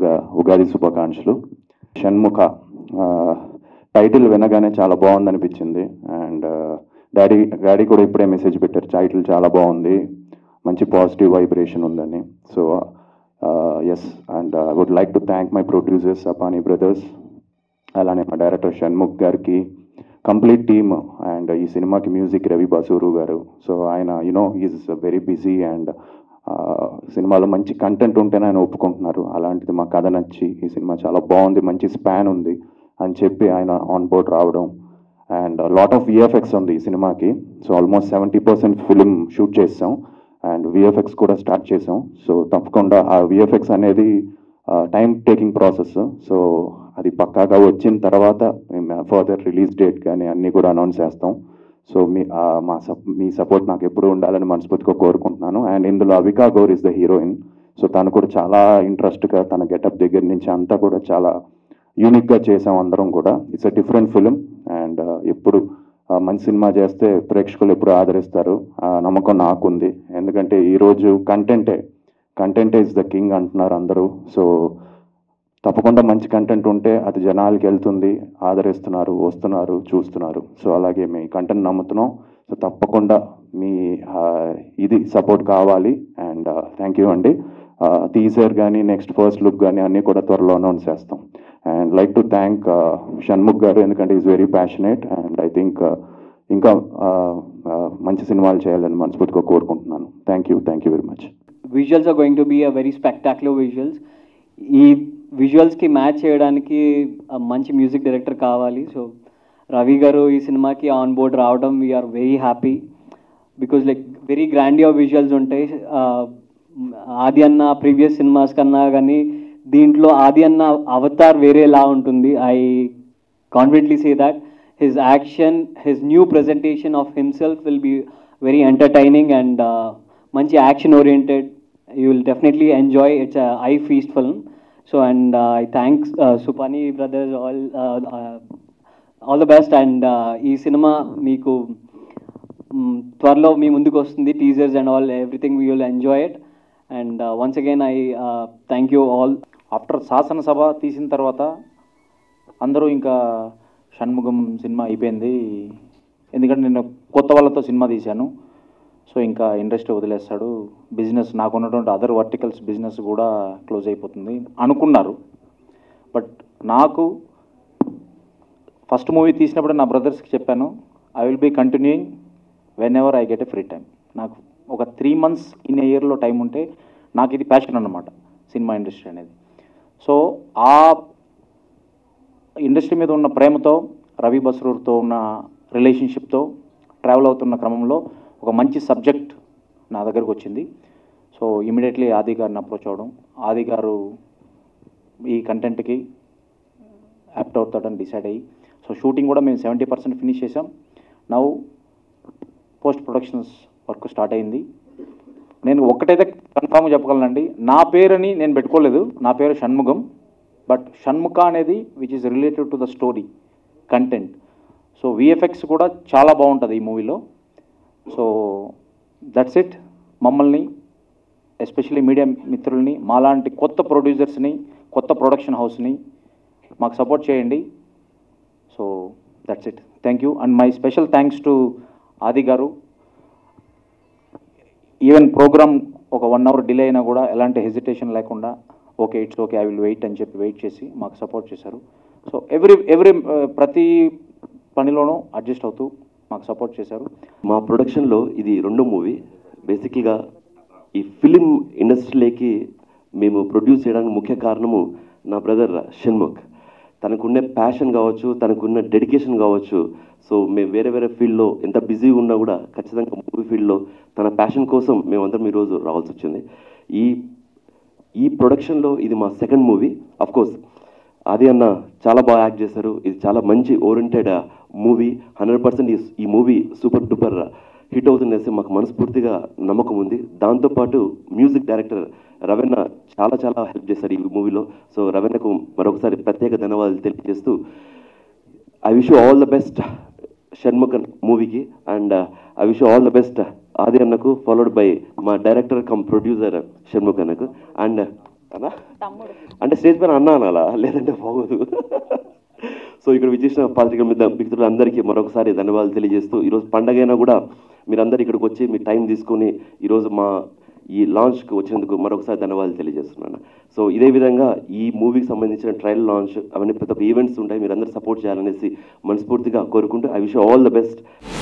ఉగాది శుభాకాంక్షలు షణ్ముఖ టైటిల్ వినగానే చాలా బాగుంది అనిపించింది అండ్ డాడీ డాడీ కూడా ఇప్పుడే మెసేజ్ పెట్టారు టైటిల్ చాలా బాగుంది మంచి పాజిటివ్ వైబ్రేషన్ ఉందని so yes and I would like to thank my producers Apani brothers అలానే మా డైరెక్టర్ షణ్ముఖ్ గారికి కంప్లీట్ టీమ్ అండ్ ఈ సినిమాకి మ్యూజిక్ రవి బసూరు గారు సో ఆయన you know is very busy and సినిమాలో మంచి కంటెంట్ ఉంటేనే ఆయన ఒప్పుకుంటున్నారు అలాంటిది మా కథ నచ్చి ఈ సినిమా చాలా బాగుంది మంచి స్పాన్ ఉంది అని చెప్పి ఆయన ఆన్ బోర్డ్ రావడం అండ్ లాట్ ఆఫ్ విఎఫ్ఎక్స్ ఉంది ఈ సినిమాకి so almost seventy percent film shoot చేసాం అండ్ విఎఫ్ఎక్స్ కూడా స్టార్ట్ చేసాం సో తప్పకుండా ఆ విఎఫ్ఎక్స్ అనేది టైం టేకింగ్ ప్రాసెస్ సో అది పక్కాగా వచ్చిన తర్వాత ఫర్దర్ రిలీజ్ డేట్ కానీ అన్నీ కూడా అనౌన్స్ చేస్తాం సో మీ ఆ, మా సప్ మీ సపోర్ట్ నాకు ఎప్పుడు ఉండాలని మనస్ఫూర్తిగా కోరుకుంటున్నాను అండ్ ఇందులో Avika Gaur is the heroine so తను కూడా చాలా ఇంట్రెస్ట్గా తన గెటప్ దగ్గర నుంచి అంతా కూడా చాలా యూనిక్గా చేసాం అందరం కూడా it's a different film and ఎప్పుడు ఆ, మంచి సినిమా చేస్తే ప్రేక్షకులు ఎప్పుడు ఆదరిస్తారు ఆ నమ్మకం నాకుంది ఎందుకంటే ఈరోజు కంటెంటే కంటెంట్ ఇస్ ద కింగ్ అంటున్నారు అందరూ సో తప్పకుండా మంచి కంటెంట్ ఉంటే అది జనాలకి వెళ్తుంది ఆదరిస్తున్నారు వస్తున్నారు చూస్తున్నారు సో అలాగే మీ కంటెంట్ నమ్ముతున్నాం సో తప్పకుండా మీ ఆ, ఇది సపోర్ట్ కావాలి అండ్ థ్యాంక్ యూ అండి టీజర్ కానీ నెక్స్ట్ ఫస్ట్ లుక్ కానీ అన్నీ కూడా త్వరలో అనౌన్స్ చేస్తాం and like to thank Shanmukh garu ఎందుకంటే is very passionate and I think ఇంకా ఆ, ఆ, మంచి సినిమాలు చేయాలని మనస్ఫూర్తిగా కోరుకుంటున్నాను thank you thank you very much visuals are going to be a very spectacular visuals ఈ విజువల్స్కి మ్యాచ్ చేయడానికి ఆ మంచి మ్యూజిక్ డైరెక్టర్ కావాలి సో రవి గారు ఈ సినిమాకి ఆన్ బోర్డ్ రావడం we're very happy because like very grandeur visuals ఉంటాయి ఆ, ఆది అన్న ప్రీవియస్ సినిమాస్ కన్నా కానీ దీంట్లో ఆది అన్న అవతార్ వేరేలా ఉంటుంది ఐ కాన్ఫిడెంట్లీ say that his action his new presentation of himself will be very entertaining and uh, మంచి action oriented you will definitely enjoy it's eye feast film so and I thanks Supani brothers all all the best and ఈ cinema మీకు మ్, త్వరలో మీ ముందుకు వస్తుంది teasers and all everything we will enjoy it and once again I thank you all after శాసనసభ తీసిన తర్వాత అందరూ ఇంకా షణ్ముఖం సినిమా అయిపోయింది ఎందుకంటే నేను కొత్త వాళ్ళతో సినిమా తీశాను సో ఇంకా ఇండస్ట్రీ వదిలేస్తాడు బిజినెస్ నాకు ఉన్నటువంటి అదర్ వర్టికల్స్ బిజినెస్ కూడా క్లోజ్ అయిపోతుంది అనుకున్నారు బట్ నాకు ఫస్ట్ మూవీ తీసినప్పుడు నా బ్రదర్స్కి చెప్పాను I will be continuing whenever I get a free time నాకు ఒక త్రీ మంత్స్ ఇన్ ఇయర్లో టైం ఉంటే నాకు ఇది ప్యాషన్ అన్నమాట సినిమా ఇండస్ట్రీ అనేది సో ఆ ఇండస్ట్రీ మీద ఉన్న ప్రేమతో రవి బస్రూర్తో ఉన్న రిలేషన్షిప్తో ట్రావెల్ అవుతున్న క్రమంలో ఒక మంచి సబ్జెక్ట్ నా దగ్గరకు వచ్చింది సో ఇమీడియట్లీ ఆది గారిని అప్రోచ్ అవ్వడం ఆది గారు ఈ కంటెంట్కి యాప్ట్ అవుతాడని డిసైడ్ అయ్యి సో షూటింగ్ కూడా మేము సెవెంటీ పర్సెంట్ ఫినిష్ చేసాం నవ్వు పోస్ట్ ప్రొడక్షన్స్ వర్క్ స్టార్ట్ అయింది నేను ఒక్కటైతే కన్ఫామ్గా చెప్పగలనండి నా పేరుని నేను పెట్టుకోలేదు నా పేరు షణ్ముఖం బట్ షణ్ముఖ అనేది which is related to the story content so VFX కూడా చాలా బాగుంటుంది ఈ మూవీలో సో దట్స్ ఇట్ మమ్మల్ని ఎస్పెషల్లీ మీడియా మిత్రుల్ని మాలాంటి కొత్త ప్రొడ్యూసర్స్ని కొత్త ప్రొడక్షన్ హౌస్ని మాకు సపోర్ట్ చేయండి so that's it thank you and my special thanks to Aadi garu even programme ఒక వన్ అవర్ డిలే అయినా కూడా ఎలాంటి హెజిటేషన్ లేకుండా okay it's okay I will wait అని చెప్పి వెయిట్ చేసి మాకు సపోర్ట్ చేశారు సో ఎవ్రీ ఎవ్రీ ప్రతి పనిలోనూ అడ్జస్ట్ అవుతూ మాకు సపోర్ట్ చేశారు మా ప్రొడక్షన్లో ఇది రెండో మూవీ బేసిక్గా ఈ ఫిలిం ఇండస్ట్రీలోకి మేము ప్రొడ్యూస్ చేయడానికి ముఖ్య కారణము నా బ్రదర్ షణ్ముఖ్ తనకున్న ప్యాషన్ కావచ్చు తనకున్న డెడికేషన్ కావచ్చు సో మేము వేరే వేరే ఫీల్డ్లో ఎంత బిజీగా ఉన్నా కూడా ఖచ్చితంగా మూవీ ఫీల్డ్లో తన ప్యాషన్ కోసం మేమందరం ఈరోజు రావాల్సి వచ్చింది ఈ ఈ ప్రొడక్షన్లో ఇది మా సెకండ్ మూవీ అఫ్ కోర్స్ అది అన్న చాలా బాగా యాక్ట్ చేశారు ఇది చాలా మంచి ఓరియంటెడ్ మూవీ హండ్రెడ్ పర్సెంట్ ఈ మూవీ సూపర్ డూపర్ హిట్ అవుతుందనేసి మాకు మనస్ఫూర్తిగా నమ్మకం ఉంది దాంతోపాటు మ్యూజిక్ డైరెక్టర్ రవీణ చాలా చాలా హెల్ప్ చేశారు ఈ మూవీలో సో రవీణకు మరొకసారి ప్రత్యేక ధన్యవాదాలు తెలియజేస్తూ I wish all the best Shanmukhan మూవీకి and I wish all the best Aadi అన్నకు ఫాలోడ్ బై మా డైరెక్టర్ కమ్ ప్రొడ్యూసర్ షణ్ముఖ్ అన్నకు అండ్ అన్నా తమ్ముడు అంటే స్టేజ్ పైన అన్నా అనాలా లేదంటే బాగోదు సో ఇక్కడ విచ్చేసిన పాత్రిక మీద మిత్రులందరికీ మరొకసారి ధన్యవాదాలు తెలియజేస్తూ ఈరోజు పండగైనా కూడా మీరందరూ ఇక్కడికి వచ్చి మీ టైం తీసుకొని ఈరోజు మా ఈ లాంచ్కి వచ్చినందుకు మరొకసారి ధన్యవాదాలు తెలియజేస్తున్నాను సో ఇదే విధంగా ఈ మూవీకి సంబంధించిన ట్రయల్ లాంచ్ అవన్నీ ప్రతి ఒక్క ఈవెంట్స్ ఉంటాయి మీరందరూ సపోర్ట్ చేయాలనేసి మనస్ఫూర్తిగా కోరుకుంటూ I wish all the best